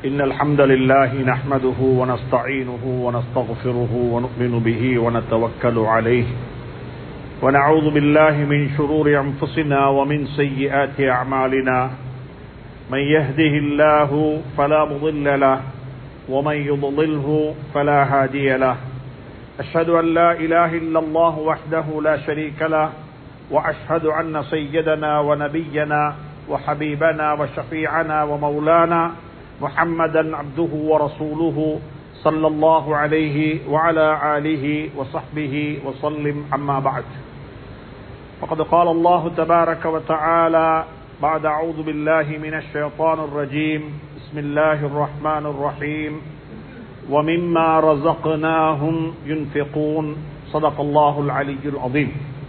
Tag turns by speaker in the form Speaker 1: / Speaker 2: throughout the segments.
Speaker 1: إن الحمد لله نحمده ونستعينه ونستغفره ونؤمن به ونتوكل عليه ونعوذ بالله من شرور أنفسنا ومن سيئات أعمالنا من يهده الله فلا مضل له ومن يضلله فلا هادي له أشهد أن لا إله إلا الله وحده لا شريك له وأشهد أن سيدنا ونبينا وحبيبنا وشفيعنا ومولانا محمدا عبده ورسوله صلى الله عليه وعلى آله وصحبه وسلم أما بعد فقد قال الله تبارك وتعالى بعد أعوذ بالله من الشيطان الرجيم بسم الله الرحمن الرحيم ومما رزقناهم ينفقون صدق الله العلي العظيم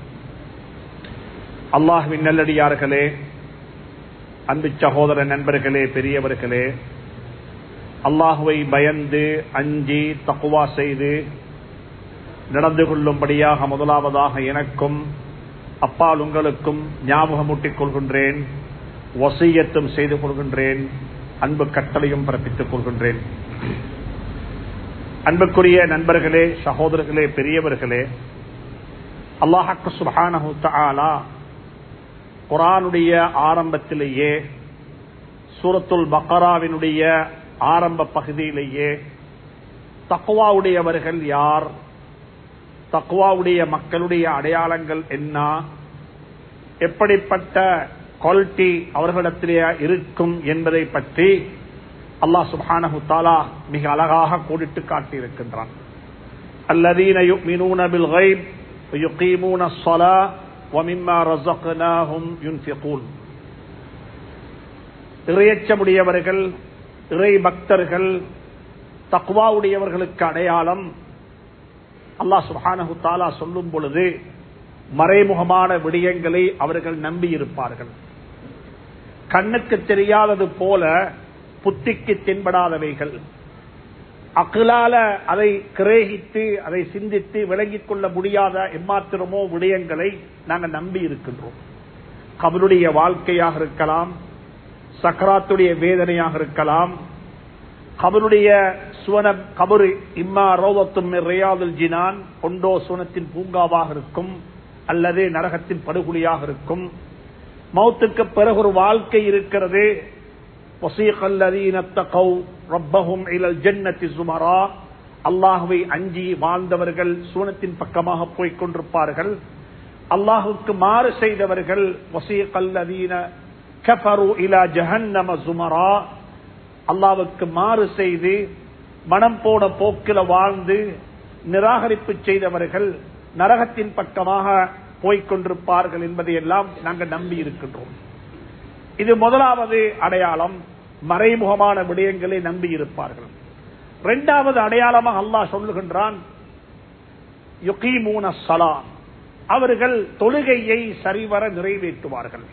Speaker 1: அல்லாஹுவின் நல்லடியார்களே அன்பு சகோதர நண்பர்களே பெரியவர்களே அல்லாஹுவை பயந்து அஞ்சி தக்குவா செய்து நடந்து கொள்ளும்படியாக முதலாவதாக எனக்கும் அப்பால் உங்களுக்கும் ஞாபகமூட்டிக் கொள்கின்றேன் வசீயத்தும் செய்து கொள்கின்றேன் அன்பு கட்டளையும் பிறப்பித்துக் கொள்கின்றேன் அன்புக்குரிய நண்பர்களே சகோதரர்களே பெரியவர்களே அல்லாஹக்கு சுபானஹு தாலா குரானுடைய ஆரம்பத்திலேயே சூரத்துல் பக்கராவினுடைய ஆரம்ப பகுதியிலேயே தக்குவாவுடையவர்கள் யார் தக்குவாவுடைய மக்களுடைய அடையாளங்கள் என்ன எப்படிப்பட்ட குவாலிட்டி அவர்களிடத்திலே இருக்கும் என்பதை பற்றி அல்லாஹ் சுபானஹு தாலா மிக அழகாக கோடிட்டு காட்டியிருக்கின்றான் அல்லதீன யுமினூன பில் கைப் யுகீமூன ஸலா ومما رزقناهم ينفقون இறையச்சமுடையவர்கள் இறை பக்தர்கள் தக்வாவுடையவர்களுக்கு அடையாளம் அல்லாஹ் சுஹானஹு தாலா சொல்லும் பொழுது மறைமுகமான விடயங்களை அவர்கள் நம்பி இருப்பார்கள் கண்ணுக்கு தெரியாதது போல புத்திக்கு தென்படாதவைகள் அகிலால அதை கிரேகித்து அதை சிந்தித்து விளங்கிக் கொள்ள முடியாத எம்மாத்திரமோ விடயங்களை நாங்கள் நம்பி இருக்கின்றோம் கபருடைய வாழ்க்கையாக இருக்கலாம் சக்கராத்துடைய வேதனையாக இருக்கலாம் கபருடைய சுவன கபரு இம்மா ரோவத்தும் ரியாதுல் ஜினான் கொண்டோ சுவனத்தின் பூங்காவாக இருக்கும் அல்லது நரகத்தின் படுகொலியாக இருக்கும் மௌத்துக்கு பிறகு ஒரு வாழ்க்கை இருக்கிறது அல்லாஹுவை அஞ்சி வாழ்ந்தவர்கள் சூனத்தின் பக்கமாக போய்க் கொண்டிருப்பார்கள் அல்லாஹுக்கு மாறு செய்தவர்கள் அல்லாவுக்கு மாறு செய்து மனம் போன போக்கில வாழ்ந்து நிராகரிப்பு செய்தவர்கள் நரகத்தின் பக்கமாக போய்கொண்டிருப்பார்கள் என்பதையெல்லாம் நாங்கள் நம்பி இருக்கின்றோம் இது முதலாவது அடையாளம் மறைமுகமான விடயங்களை நம்பி இருப்பார்கள் இரண்டாவது அடையாளமாக அல்லாஹ் சொல்லுகின்றான் அவர்கள் தொழுகையை சரிவர நிறைவேற்றுவார்கள்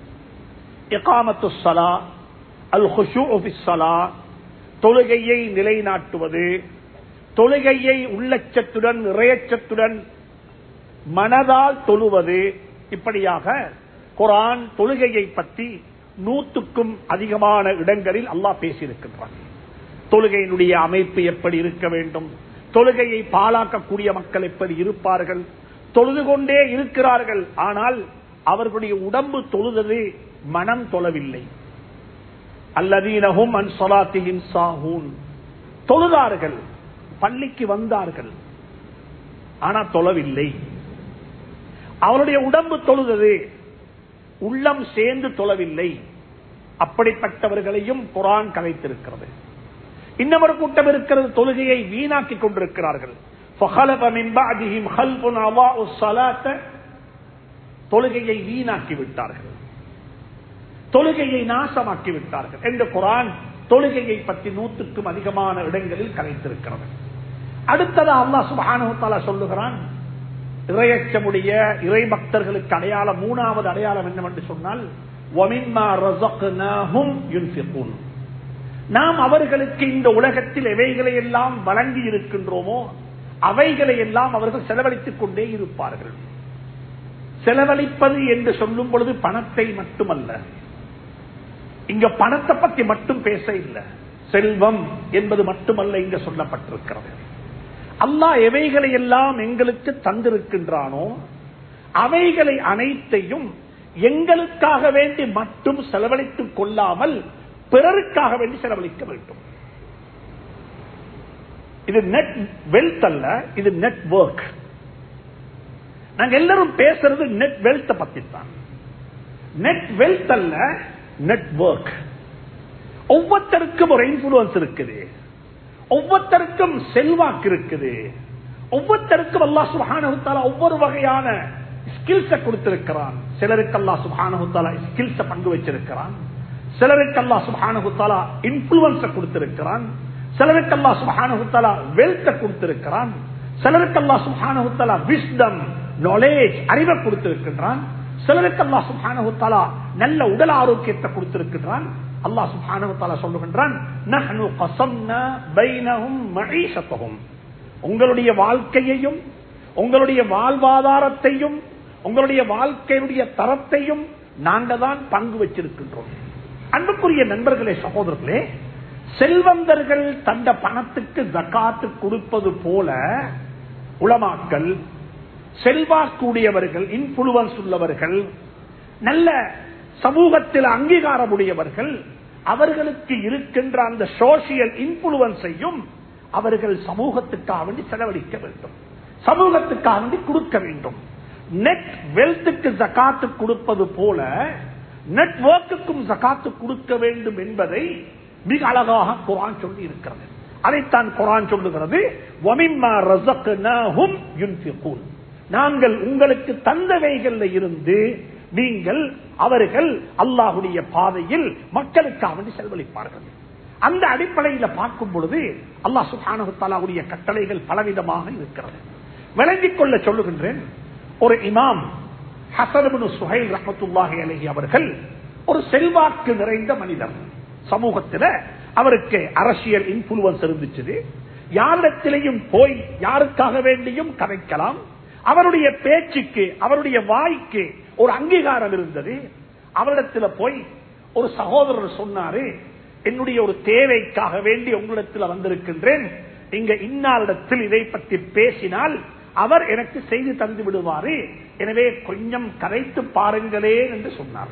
Speaker 1: தொழுகையை நிலைநாட்டுவது தொழுகையை உள்ளச்சத்துடன் இறையச்சத்துடன் மனதால் தொழுவது இப்படியாக குரான் தொழுகையை பற்றி நூற்றுக்கும் அதிகமான இடங்களில் அல்லாஹ் பேசியிருக்கின்றான் தொழுகையினுடைய அமைப்பு எப்படி இருக்க வேண்டும் தொழுகையை பாலாக்கக்கூடிய மக்கள் எப்படி இருப்பார்கள் தொழுது கொண்டே இருக்கிறார்கள் ஆனால் அவர்களுடைய உடம்பு தொழுதது மனம் தொழவில்லை அல்லதீனகும் அன்சலாத்தியின் சாகூன் தொழுதார்கள் பள்ளிக்கு வந்தார்கள் ஆனா தொழவில்லை அவருடைய உடம்பு தொழுதது உள்ளம் சேர்ந்து தொழவில்லை அப்படிப்பட்டவர்களையும் குரான் கலைத்திருக்கிறது இன்னமொரு கூட்டம் இருக்கிறது தொழுகையை வீணாக்கி கொண்டிருக்கிறார்கள் தொழுகையை வீணாக்கி விட்டார்கள் தொழுகையை நாசமாக்கி விட்டார்கள் என்று குரான் தொழுகையை பற்றி நூற்றுக்கும் அதிகமான இடங்களில் கலைத்திருக்கிறது அடுத்தது அல்லா சுபானு சொல்லுகிறான் இறையச்சமுடைய இறை பக்தர்களுக்கு அடையாளம் மூணாவது அடையாளம் என்னவென்று சொன்னால் நாம் அவர்களுக்கு இந்த உலகத்தில் எவைகளை எல்லாம் வழங்கி இருக்கின்றோமோ அவைகளை எல்லாம் அவர்கள் செலவழித்துக் கொண்டே இருப்பார்கள் செலவழிப்பது என்று சொல்லும் பொழுது பணத்தை மட்டுமல்ல இங்க பணத்தை பத்தி மட்டும் பேச இல்லை செல்வம் என்பது மட்டுமல்ல இங்க சொல்லப்பட்டிருக்கிறது அல்லாஹ் எவைகளை எல்லாம் எங்களுக்கு தந்திருக்கின்றானோ அவைகளை அனைத்தையும் எங்களுக்காக வேண்டி மட்டும் செலவழித்துக் கொள்ளாமல் பிறருக்காக வேண்டி செலவழிக்க வேண்டும் இது நெட் வெல்த் அல்ல இது நெட் ஒர்க் நாங்க எல்லாரும் பேசுறது நெட் வெல்த் பத்தி தான் நெட் வெல்த் அல்ல நெட் ஒர்க் ஒவ்வொருத்தருக்கும் ஒரு இன்ஃபுளுன்ஸ் இருக்குது ஒவ்வொருத்தருக்கும் செல்வாக்கு இருக்குது ஒவ்வொருத்தருக்கும் அல்லா சுபானகுத்தாலா ஒவ்வொரு வகையான ஸ்கில்ஸ கொடுத்திருக்கிறான் சிலருக்கு அல்லா சுபானகுத்தாலா ஸ்கில்ஸ பங்கு வச்சிருக்கிறான் சிலருக்கு அல்லா சுபானகுத்தாலா இன்ஃபுளுன்ஸ கொடுத்திருக்கிறான் சிலருக்கு அல்லா சுபானகுத்தாலா வெல்த்த கொடுத்திருக்கிறான் சிலருக்கு அல்லா சுபானகுத்தாலா விஸ்டம் நாலேஜ் அறிவை கொடுத்திருக்கின்றான் சிலருக்கு அல்லா சுபானகுத்தாலா நல்ல உடல் ஆரோக்கியத்தை கொடுத்திருக்கின்றான் அல்லா சுபானகுத்தாலா சொல்லுகின்றான் நஹ்னு கஸம்னா பைனஹும் மஈஷத்தஹும் உங்களுடைய வாழ்க்கையையும் உங்களுடைய வாழ்வாதாரத்தையும் உங்களுடைய வாழ்க்கையுடைய தரத்தையும் நாங்க தான் பங்கு வச்சிருக்கின்றோம் அன்புக்குரிய நண்பர்களே சகோதரர்களே செல்வந்தர்கள் தந்த பணத்துக்கு ஜக்காத்து கொடுப்பது போல உளமாக்கல் செல்வாக்குடையவர்கள் இன்ஃபுளுவன்ஸ் உள்ளவர்கள் நல்ல சமூகத்தில் அங்கீகாரம் உடையவர்கள் அவர்களுக்கு இருக்கின்ற அந்த சோசியல் இன்ஃபுளுவன்ஸையும் அவர்கள் சமூகத்துக்காக வேண்டி செலவழிக்க வேண்டும் சமூகத்துக்காக வேண்டி கொடுக்க வேண்டும் நெட் வெல்த்துக்கு ஜக்காத்து கொடுப்பது போல நெட்வொர்க்குக்கும் ஜக்காத்து கொடுக்க வேண்டும் என்பதை மிக அழகாக குரான் சொல்லி இருக்கிறது அதைத்தான் குரான் சொல்லுகிறது நாங்கள் உங்களுக்கு தந்தவைகள்ல இருந்து நீங்கள் அவர்கள் அல்லாஹுடைய பாதையில் மக்களுக்காக வேண்டி செலவழிப்பார்கள் அந்த அடிப்படையில பார்க்கும் பொழுது அல்லா சுஹானுடைய கட்டளைகள் பலவிதமாக இருக்கிறது விளங்கிக் கொள்ள சொல்லுகின்றேன் ஒரு இமாம் ஹசரபுனு சுஹைல் ரஹமத்துல்லாஹி அலஹி அவர்கள் ஒரு செல்வாக்கு நிறைந்த மனிதர் சமூகத்தில் அவருக்கு அரசியல் இன்ஃபுளுவன்ஸ் இருந்துச்சு யாரிடத்திலையும் போய் யாருக்காக வேண்டியும் கதைக்கலாம் அவருடைய பேச்சுக்கு அவருடைய வாய்க்கு ஒரு அங்கீகாரம் இருந்தது அவரிடத்துல போய் ஒரு சகோதரர் சொன்னாரு என்னுடைய ஒரு தேவைக்காக வேண்டி உங்களிடத்தில் வந்திருக்கின்றேன் இங்க இன்னாரிடத்தில் இதை பற்றி பேசினால் அவர் எனக்கு செய்து தந்து விடுவாரு எனவே கொஞ்சம் கரைத்து பாருங்களேன் என்று சொன்னார்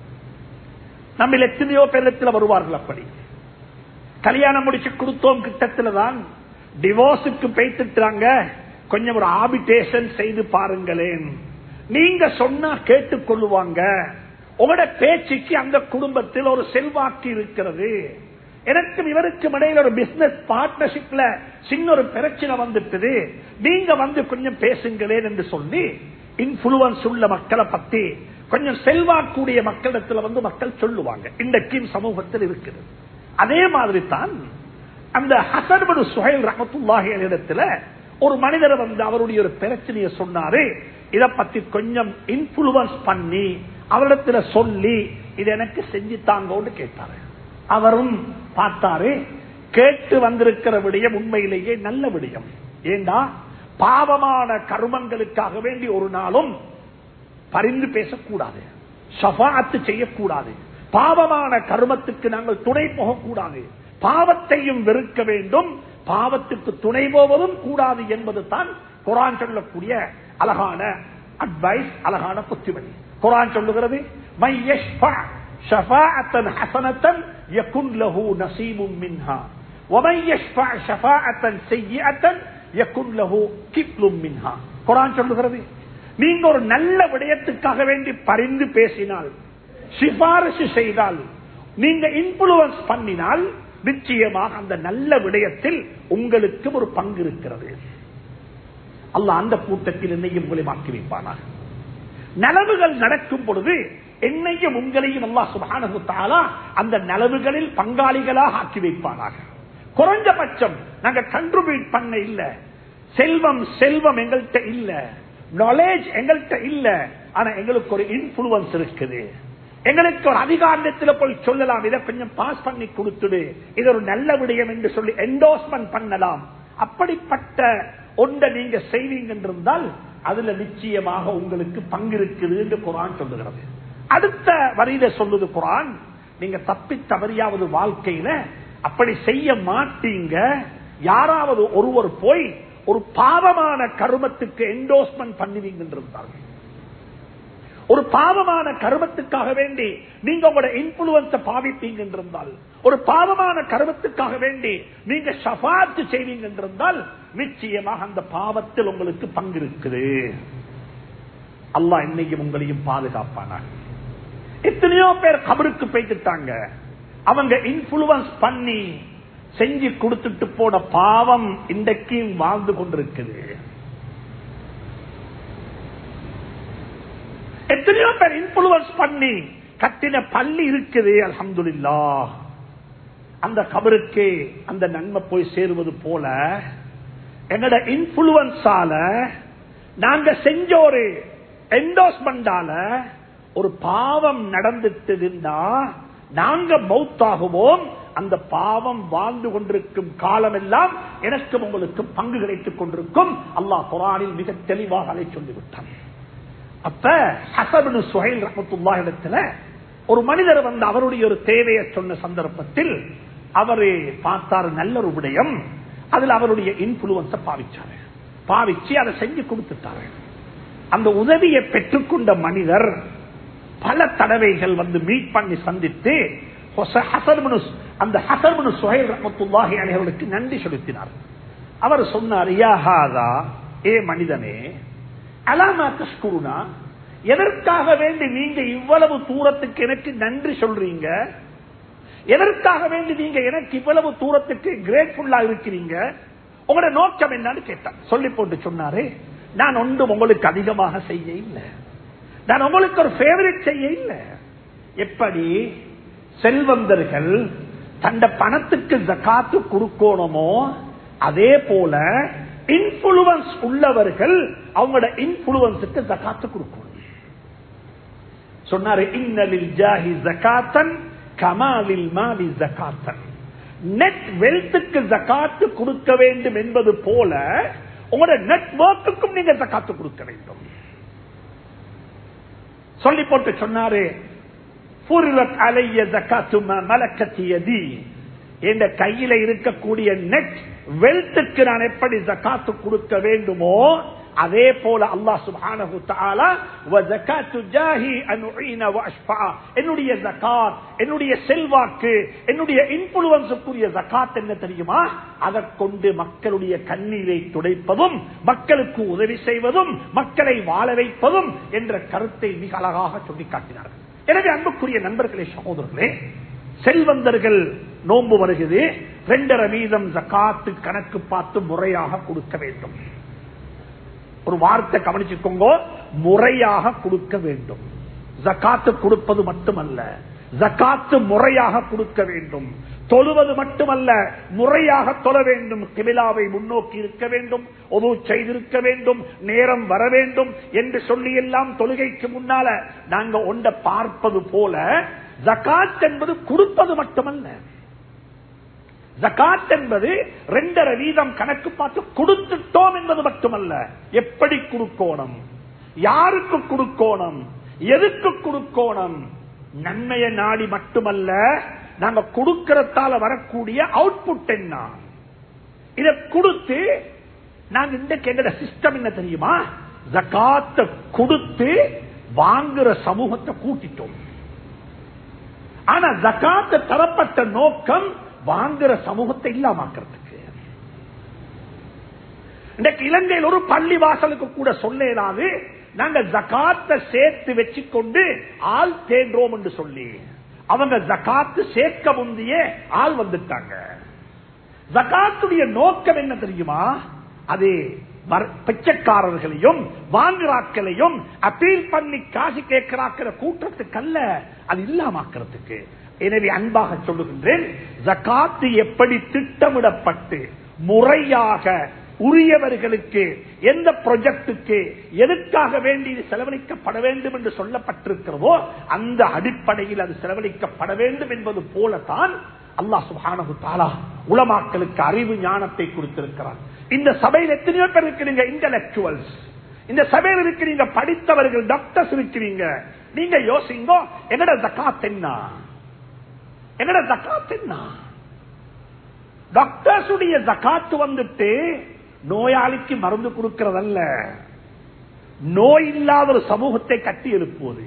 Speaker 1: நம்ம எத்தனையோ பேரத்தில் வருவார்கள் அப்படி கல்யாணம் முடிச்சு கொடுத்தோம் கிட்டத்துல தான் டிவோர்ஸுக்கு பேத்துட்டாங்க கொஞ்சம் ஒரு ஆபிடேஷன் செய்து பாருங்களேன் நீங்க சொன்னா கேட்டுக் கொள்ளுவாங்க உங்களோட பேச்சுக்கு அந்த குடும்பத்தில் ஒரு செல்வாக்கு இருக்கிறது எனக்கும் இவருக்கும் இடையில ஒரு பிசினஸ் பார்ட்னர்ஷிப்ல சின்ன ஒரு பிரச்சனை வந்துட்டது நீங்க வந்து கொஞ்சம் பேசுங்களேன் என்று சொல்லி இன்ஃபுளுவன்ஸ் உள்ள மக்களை பத்தி கொஞ்சம் செல்வாக்கூடிய மக்களிடத்துல வந்து மக்கள் சொல்லுவாங்க இன்றைக்கும் சமூகத்தில் இருக்குது அதே மாதிரி தான் அந்த ஹசன்படு சுஹைல் ரஹத்துல்லாஹி இடத்துல ஒரு மனிதர் வந்து அவருடைய ஒரு பிரச்சனையை சொன்னாரு இத பத்தி கொஞ்சம் இன்ஃபுளுவன்ஸ் பண்ணி அவரிடத்துல சொல்லி இது எனக்கு செஞ்சு தாங்கன்னு கேட்டாரு அவரும் பார்த்தாரு கேட்டு வந்திருக்கிற விடயம் உண்மையிலேயே நல்ல விடயம் ஏண்டா பாவமான கருமங்களுக்காக வேண்டி ஒரு நாளும் பரிந்து பேசக்கூடாது சபாத்து செய்யக்கூடாது பாவமான கருமத்துக்கு நாங்கள் துணை போகக்கூடாது பாவத்தையும் வெறுக்க வேண்டும் பாவத்துக்கு துணை போவதும் கூடாது என்பது தான் குரான் சொல்லக்கூடிய அழகான அட்வைஸ் அழகான புத்திமதி குரான் சொல்லுகிறது மை யஷ்ஃபா ஷஃபாஅத்தன் ஹஸனத்தன் யகுன் லஹு நஸீபும் மின்ஹா ومن يشفع شفاعة سيئة يكن له كفل منها குரான் சொல்லுகிறது நீங்க ஒரு நல்ல விடயத்துக்காக வேண்டி பரிந்து பேசினால் சிபாரிசு செய்தால் நீங்க இன்ஃபுளுவன்ஸ் பண்ணினால் நிச்சயமாக அந்த நல்ல விடயத்தில் உங்களுக்கு ஒரு பங்கு இருக்கிறது அல்ல அந்த கூட்டத்தில் என்னையும் உங்களை மாற்றி வைப்பானாக நலவுகள் நடக்கும் பொழுது என்னையும் உங்களையும் அல்லா சுபானு தாலா அந்த நலவுகளில் பங்காளிகளாக ஆக்கி வைப்பானாக குறைஞ்சபட்சம் நாங்க கண்ட்ரிபியூட் பண்ண இல்ல செல்வம் செல்வம் எங்கள்கிட்ட இல்ல நாலேஜ் எங்கள்கிட்ட இல்ல ஆனா எங்களுக்கு ஒரு இன்ஃபுளுவன்ஸ் இருக்குது எங்களுக்கு ஒரு அதிகாரத்தில் போய் சொல்லலாம் இதை கொஞ்சம் பாஸ் பண்ணி கொடுத்துடு இது ஒரு நல்ல விடயம் என்று சொல்லி என்டோஸ்மெண்ட் பண்ணலாம் அப்படிப்பட்ட ஒன்றை நீங்க செய்வீங்க என்றிருந்தால் அதுல நிச்சயமாக உங்களுக்கு பங்கு இருக்குது என்று குரான் சொல்லுகிறது அடுத்த வரியில சொல்லுது குரான் நீங்க தப்பி தவறியாவது வாழ்க்கையில அப்படி செய்ய மாட்டீங்க யாராவது ஒருவர் போய் ஒரு பாவமான கருமத்துக்கு என்டோஸ்மெண்ட் பண்ணுவீங்க இருந்தார்கள் ஒரு பாவமான கருமத்துக்காக வேண்டி நீங்க உங்களோட இன்ஃபுளுன்ஸ பாவிப்பீங்க என்றிருந்தால் ஒரு பாவமான கருமத்துக்காக வேண்டி நீங்க ஷபாத்து செய்வீங்க என்றிருந்தால் நிச்சயமாக அந்த பாவத்தில் உங்களுக்கு பங்கு இருக்குது அல்லாஹ் என்னையும் உங்களையும் பாதுகாப்பானாங்க எத்தனையோ பேர் கபருக்கு போய்த்துட்டாங்க அவங்க இன்ஃபுளுன்ஸ் பண்ணி செஞ்சு கொடுத்துட்டு போன பாவம் இன்றைக்கும் வாழ்ந்து கொண்டிருக்குது எத்தனையோ பேர் இன்ஃபுளுன்ஸ் பண்ணி கட்டின பள்ளி இருக்குது அல்ஹம்துலில்லா அந்த கபருக்கு அந்த நன்மை போய் சேருவது போல எங்கட இன்ஃபுளுன்ஸால நாங்க செஞ்ச ஒரு என்டோஸ்மெண்டால ஒரு பாவம் நடந்துட்டு இருந்தா நாங்க மௌத்தாகுவோம் அந்த பாவம் வாழ்ந்து கொண்டிருக்கும் காலம் எல்லாம் எனக்கும் உங்களுக்கு பங்கு கிடைத்துக் கொண்டிருக்கும் அல்லாஹ் குரானில் மிக தெளிவாக அதை சொல்லிவிட்டான் அப்ப ஹசபனு சுஹைல் ரஹமத்துல்லா இடத்துல ஒரு மனிதர் வந்து அவருடைய ஒரு தேவையை சொன்ன சந்தர்ப்பத்தில் அவரு பார்த்தாரு நல்ல ஒரு விடயம் அதுல அவருடைய இன்ஃபுளுன்ஸ பாவிச்சாரு பாவிச்சு அதை செஞ்சு கொடுத்துட்டாரு அந்த உதவியை பெற்றுக்கொண்ட மனிதர் பல தடவைகள் வந்து மீட் பண்ணி சந்தித்து அந்த ஹசர்மனு சுஹைல் ரஹமத்துல்லாஹி அலைவர்களுக்கு நன்றி செலுத்தினார் அவர் சொன்னார் யாஹாதா ஏ மனிதனே அலாமா கஷ்குருனா எதற்காக வேண்டி நீங்க இவ்வளவு தூரத்துக்கு எனக்கு நன்றி சொல்றீங்க எதற்காக வேண்டி நீங்க எனக்கு இவ்வளவு தூரத்துக்கு கிரேட்ஃபுல்லா இருக்கிறீங்க உங்களோட நோக்கம் என்னன்னு கேட்டான் சொல்லி போட்டு சொன்னாரு நான் ஒன்றும் உங்களுக்கு அதிகமாக செய்ய இல்லை நான் உங்களுக்கு ஒரு ஃபேவரட் செய்ய இல்லை எப்படி செல்வந்தர்கள் தண்ட பணத்துக்கு ஜக்காத்து கொடுக்கணுமோ அதே போல இன்ஃபுளுவன்ஸ் உள்ளவர்கள் அவங்களோட இன்ஃபுளுவன்ஸுக்கு ஜக்காத்து கொடுக்கணும் சொன்னாரு இன்னலில் ஜாஹி ஜக்காத்தன் கமாலில் மாலி ஜக்காத்தன் நெட் வெல்த்துக்கு ஜக்காத்து கொடுக்க வேண்டும் என்பது போல உங்களோட நெட்வொர்க்குக்கும் நீங்க ஜக்காத்து கொடுக்க வேண்டும் சொல்லி போட்டு சொன்னாரு அலைய ஜக்காத்து மலக்கத்தியதி என்ற கையில இருக்கக்கூடிய நெட் வெல்த்துக்கு நான் எப்படி ஜக்காத்து கொடுக்க வேண்டுமோ அதே போல அல்லாஹ் சுப்ஹானஹு தஆலா வ ஜகாத்து ஜாஹி அன் உஈன வ அஷ்ஃபா என்னுடைய ஜகாத் என்னுடைய செல்வாக்கு என்னுடைய இன்ஃப்ளூயன்ஸுக்குரிய ஜகாத் என்ன தெரியுமா அதை கொண்டு மக்களுடைய கண்ணீரை துடைப்பதும் மக்களுக்கு உதவி செய்வதும் மக்களை வாழ வைப்பதும் என்ற கருத்தை மிக அழகாக சொல்லி காட்டினார்கள் எனவே அன்புக்குரிய நண்பர்களே சகோதரர்களே செல்வந்தர்கள் நோன்பு வருகிறது ரெண்டரை வீதம் ஜக்காத்து கணக்கு பார்த்து முறையாக கொடுக்க வேண்டும் ஒரு வார்த்தை கவனிச்சுக்கோங்க முறையாக கொடுக்க வேண்டும் ஜக்காத்து கொடுப்பது மட்டுமல்ல ஜக்காத்து முறையாக கொடுக்க வேண்டும் தொழுவது மட்டுமல்ல முறையாக தொழ வேண்டும் கிபிலாவை முன்னோக்கி இருக்க வேண்டும் ஒது செய்திருக்க வேண்டும் நேரம் வர வேண்டும் என்று சொல்லி எல்லாம் தொழுகைக்கு முன்னால நாங்க ஒன்றை பார்ப்பது போல ஜக்காத் என்பது கொடுப்பது மட்டுமல்ல ஜக்காத் என்பது ரெண்டரை வீதம் கணக்கு பார்த்து கொடுத்துட்டோம் என்பது மட்டுமல்ல எப்படி கொடுக்கோணும் யாருக்கு கொடுக்கோணும் எதுக்கு கொடுக்கோணும் நன்மைய நாடி மட்டுமல்ல நாங்க கொடுக்கறதால வரக்கூடிய அவுட்புட் என்ன இத கொடுத்து நாங்க இந்த எங்கட சிஸ்டம் என்ன தெரியுமா ஜக்காத்த கொடுத்து வாங்குற சமூகத்தை கூட்டிட்டோம் ஆனா ஜக்காத்த தரப்பட்ட நோக்கம் வாங்குற சமூகத்தை இல்லாமக்கிறதுக்கு இன்றைக்கு இலங்கையில் ஒரு பள்ளி வாசலுக்கு கூட சொல்லேலாது நாங்க ஜக்காத்த சேர்த்து வச்சுக்கொண்டு ஆள் தேன்றோம் என்று சொல்லி அவங்க ஜக்காத்து சேர்க்க முந்தையே ஆள் வந்துட்டாங்க ஜக்காத்துடைய நோக்கம் என்ன தெரியுமா அது பிச்சைக்காரர்களையும் வாங்குறாக்களையும் அப்பீல் பண்ணி காசு கேட்கிறாக்கிற கூட்டத்துக்கல்ல அது இல்லாமக்கிறதுக்கு எனவே அன்பாக சொல்லுகின்றேன் ஜக்காத்து எப்படி திட்டமிடப்பட்டு முறையாக உரியவர்களுக்கு எந்த ப்ரொஜெக்டுக்கு எதுக்காக வேண்டி இது செலவழிக்கப்பட வேண்டும் என்று சொல்லப்பட்டிருக்கிறதோ அந்த அடிப்படையில் அது செலவழிக்கப்பட வேண்டும் என்பது போலதான் அல்லாஹ் சுபானு தாலா உலமாக்களுக்கு அறிவு ஞானத்தை கொடுத்திருக்கிறார் இந்த சபையில் எத்தனையோ பேர் இருக்கிறீங்க இன்டலக்சுவல்ஸ் இந்த சபையில் இருக்கிறீங்க படித்தவர்கள் டாக்டர்ஸ் இருக்கிறீங்க நீங்க யோசிங்கோ எங்கட ஜக்காத் என்ன எங்கட ஜக்காத் என்ன டாக்டர்ஸ் உடைய ஜக்காத்து வந்துட்டு நோயாளிக்கு மருந்து கொடுக்கிறதல்ல நோய் இல்லாத ஒரு சமூகத்தை கட்டி எழுப்புவது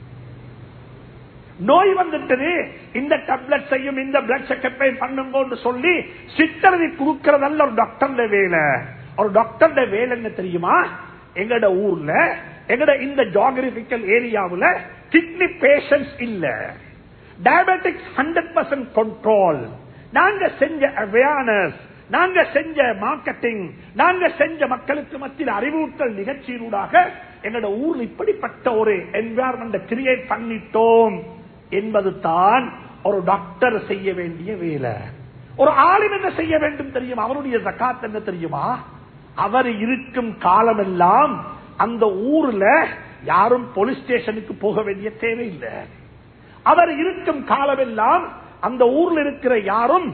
Speaker 1: நோய் வந்துட்டது இந்த டேப்லெட் செய்யும் இந்த பிளட் செக்கப்பை பண்ணுங்க சொல்லி சித்தரவி கொடுக்கறதல்ல ஒரு டாக்டர் வேலை ஒரு டாக்டர் வேலை என்ன தெரியுமா எங்கட ஊர்ல எங்கட இந்த ஜாகிரபிக்கல் ஏரியாவுல கிட்னி பேஷன்ஸ் இல்ல டயபெட்டிக்ஸ் ஹண்ட்ரட் பர்சன்ட் கண்ட்ரோல் நாங்க செஞ்ச அவேர்னஸ் நாங்க செஞ்ச மார்க்கெட்டிங் நாங்க செஞ்ச மக்களுக்கு மத்தியில் அறிவுறுத்தல் நிகழ்ச்சியினூடாக எங்களோட ஊர்ல இப்படிப்பட்ட ஒரு என்வாரன்மெண்ட் கிரியேட் பண்ணிட்டோம் என்பது தான் ஒரு டாக்டர் செய்ய வேண்டிய வேலை ஒரு ஆளும் என்ன செய்ய வேண்டும் தெரியும் அவருடைய ஜக்காத் என்ன தெரியுமா அவர் இருக்கும் காலமெல்லாம் அந்த ஊர்ல யாரும் போலீஸ் ஸ்டேஷனுக்கு போக வேண்டிய தேவையில்லை அவர் இருக்கும் காலமெல்லாம் அந்த ஊர்ல இருக்கிற யாரும்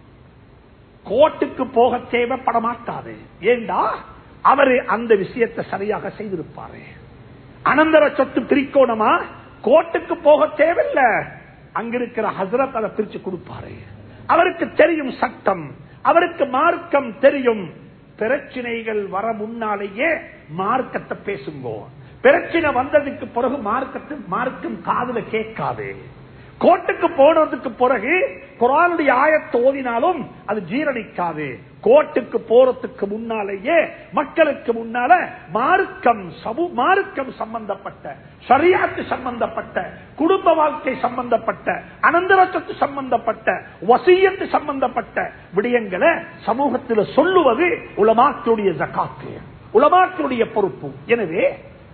Speaker 1: கோர்ட்டுக்கு போக தேவைப்பட மாட்டாது ஏண்டா அவரு அந்த விஷயத்தை சரியாக செய்திருப்பாரு அனந்தர சொத்து பிரிக்கோணமா கோர்ட்டுக்கு போக தேவையில்லை அங்கிருக்கிற ஹசரத் அதை பிரிச்சு கொடுப்பாரு அவருக்கு தெரியும் சட்டம் அவருக்கு மார்க்கம் தெரியும் பிரச்சனைகள் வர முன்னாலேயே மார்க்கத்தை பேசுங்கோ பிரச்சனை வந்ததுக்கு பிறகு மார்க்கத்து மார்க்கம் காதுல கேட்காது கோர்ட்டுக்கு போனதுக்கு பிறகு குரானுடைய ஆயத்தை ஓதினாலும் அது ஜீரணிக்காது கோர்ட்டுக்கு போறதுக்கு முன்னாலேயே மக்களுக்கு முன்னால மார்க்கம் சமூ மார்க்கம் சம்பந்தப்பட்ட சரியாத்து சம்பந்தப்பட்ட குடும்ப வாழ்க்கை சம்பந்தப்பட்ட அனந்தரத்துக்கு சம்பந்தப்பட்ட வசியத்து சம்பந்தப்பட்ட விடயங்களை சமூகத்தில் சொல்லுவது உலமாக்களுடைய ஜக்காத்து உலமாக்களுடைய பொறுப்பு எனவே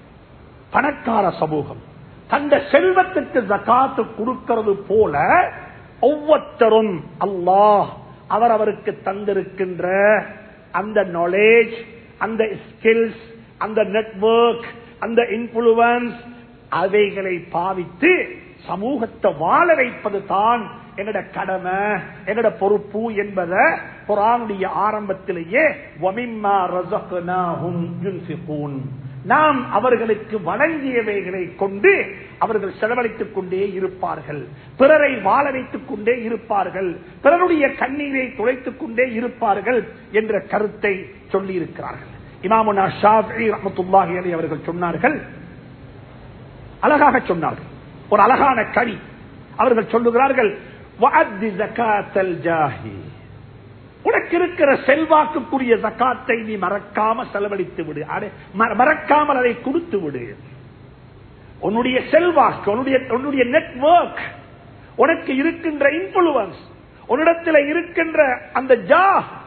Speaker 1: பணக்கார சமூகம் தந்த செல்வத்துக்கு ஜக்காத்து கொடுக்கிறது போல ஒவ்வொருத்தரும் அல்லாஹ் அவர் அவருக்கு தந்திருக்கின்ற அந்த நாலேஜ் அந்த ஸ்கில்ஸ் அந்த நெட்வொர்க் அந்த இன்ஃபுளுவன்ஸ் அவைகளை பாவித்து சமூகத்தை வாழ வைப்பது தான் என்னோட கடமை என்னோட பொறுப்பு என்பதை குரானுடைய ஆரம்பத்திலேயே நாம் அவர்களுக்கு வழங்கியவைகளை கொண்டு அவர்கள் செலவழித்துக் கொண்டே இருப்பார்கள் பிறரை வாழ வைத்துக் கொண்டே இருப்பார்கள் பிறருடைய கண்ணீரை துளைத்துக் கொண்டே இருப்பார்கள் என்ற கருத்தை சொல்லி இருக்கிறார்கள் இமாமுனா ஷாஃபி ரஹமத்துல்லாஹி அலி அவர்கள் சொன்னார்கள் அழகாக சொன்னார்கள் ஒரு அழகான கனி அவர்கள் சொல்லுகிறார்கள் உனக்கு இருக்கிற செல்வாக்குக்குரிய ஜக்காத்தை நீ மறக்காம செலவழித்து விடு மறக்காமல் அதை கொடுத்து விடு உன்னுடைய செல்வாக்கு உன்னுடைய உன்னுடைய நெட்வொர்க் உனக்கு இருக்கின்ற இன்ஃபுளுவன்ஸ் உன்னிடத்தில் இருக்கின்ற அந்த ஜா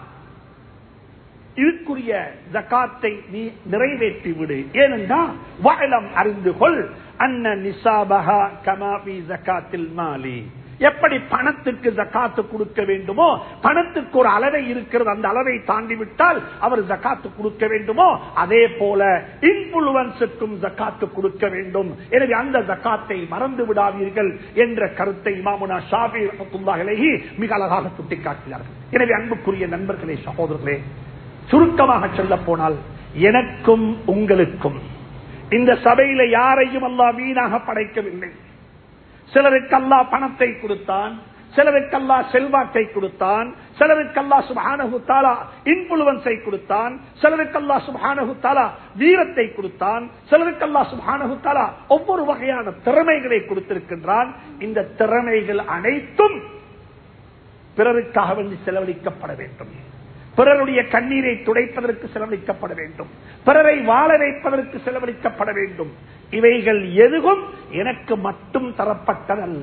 Speaker 1: இதுக்குரிய ஜக்காத்தை நீ நிறைவேற்றி விடு ஏனென்றா வாழம் அறிந்து கொள் அன்ன நிசாபகா கமாபி ஜக்காத்தில் மாலி எப்படி பணத்துக்கு ஜக்காத்து கொடுக்க வேண்டுமோ பணத்துக்கு ஒரு அளவை இருக்கிறது அந்த அளவை தாண்டி விட்டால் அவர் ஜக்காத்து கொடுக்க வேண்டுமோ அதே போல இன்ஃபுளுவன்ஸுக்கும் ஜக்காத்து கொடுக்க வேண்டும் எனவே அந்த ஜக்காத்தை மறந்து விடாதீர்கள் என்ற கருத்தை இமாமுனா ஷாபி ரஹத்துல்லாஹி மிக அழகாக சுட்டிக்காட்டினார்கள் எனவே அன்புக்குரிய நண்பர்களே சகோதரர்களே சுருக்கமாக சொல்ல போனால் எனக்கும் உங்களுக்கும் இந்த சபையில யாரையும் அல்லா வீணாக படைக்கவில்லை சிலருக்கு அல்லா பணத்தை கொடுத்தான் சிலருக்கல்லா செல்வாக்கை கொடுத்தான் சிலருக்கல்லா சுபானகு தாலா இன்ஃபுளுவன்ஸை கொடுத்தான் சிலருக்கல்லா சுபானகு தாலா வீரத்தை கொடுத்தான் சிலருக்கல்லா சுபானகு தாலா ஒவ்வொரு வகையான திறமைகளை கொடுத்திருக்கின்றான் இந்த திறமைகள் அனைத்தும் பிறருக்காக வேண்டி செலவழிக்கப்பட வேண்டும் பிறருடைய கண்ணீரை துடைப்பதற்கு செலவழிக்கப்பட வேண்டும் பிறரை வாழ வைப்பதற்கு செலவழிக்கப்பட வேண்டும் இவைகள் எதுவும் எனக்கு மட்டும் தரப்பட்டதல்ல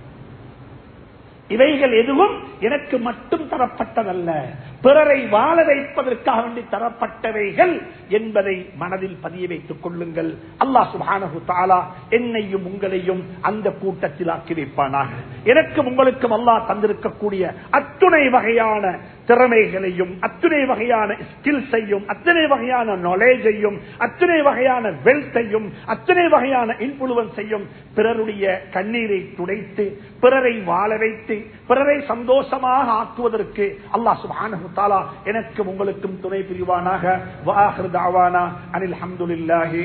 Speaker 1: இவைகள் எதுவும் எனக்கு மட்டும் தரப்பட்டதல்ல பிறரை வாழ வைப்பதற்காக வேண்டி தரப்பட்டவைகள் என்பதை மனதில் பதிய வைத்துக் கொள்ளுங்கள் அல்லா சுபானு தாலா என்னையும் உங்களையும் அந்த கூட்டத்தில் ஆக்கி வைப்பானாக எனக்கும் உங்களுக்கும் அல்லாஹ் தந்திருக்கக்கூடிய அத்துணை வகையான திறமைகளையும் அத்துணை வகையான ஸ்கில்ஸையும் அத்தனை வகையான நாலேஜையும் அத்தனை வகையான வெல்த்தையும் அத்தனை வகையான இன்ஃபுளுவன்ஸையும் பிறருடைய கண்ணீரை துடைத்து பிறரை வாழ வைத்து பிறரை சந்தோஷமாக ஆக்குவதற்கு அல்லாஹ் சுபானு தாலா எனக்கும் உங்களுக்கும் துணை புரிவானாக வாஹர் தாவானா அனில் அஹமதுல்லாஹி